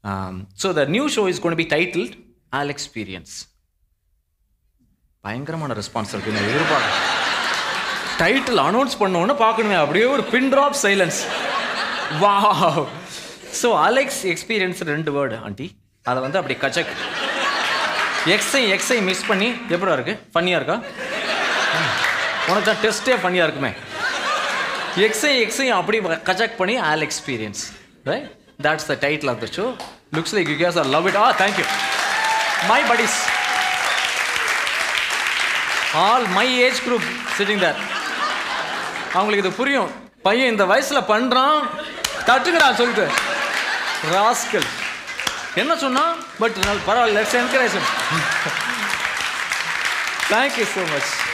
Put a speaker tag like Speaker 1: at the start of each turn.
Speaker 1: so the new show is gonna be title all experience பயங்கரமான response இருக்கு நான் எதிர்பார்க்க டைட்டில் அனௌன்ஸ் பண்ணோன்னு பார்க்கணுமே அப்படியே ஒரு பின் ட்ராப் சைலன்ஸ் வா ஸோ அலெக்ஸ் எக்ஸ்பீரியன்ஸ் ரெண்டு வேர்டு ஆண்டி அதை வந்து அப்படி கச்சக் எக்ஸை எக்ஸை மிஸ் பண்ணி எப்படா இருக்கு ஃபன்னியாக இருக்கா உனக்கு தான் டெஸ்ட்டே ஃபன்னியாக இருக்குமே எக்ஸை எக்ஸை அப்படி கச்சக் பண்ணி all experience right that's the title of the show looks like you guys are love it ah thank you my buddies all my age group sitting there அவங்களுக்கு இது புரியும் பையன் இந்த வயசுல பண்றான் தட்டுங்கடா சொல்லிட்டு ராஸ்கல் என்ன சொன்னா பட் பரவாயில்ல let's encourage thank you so much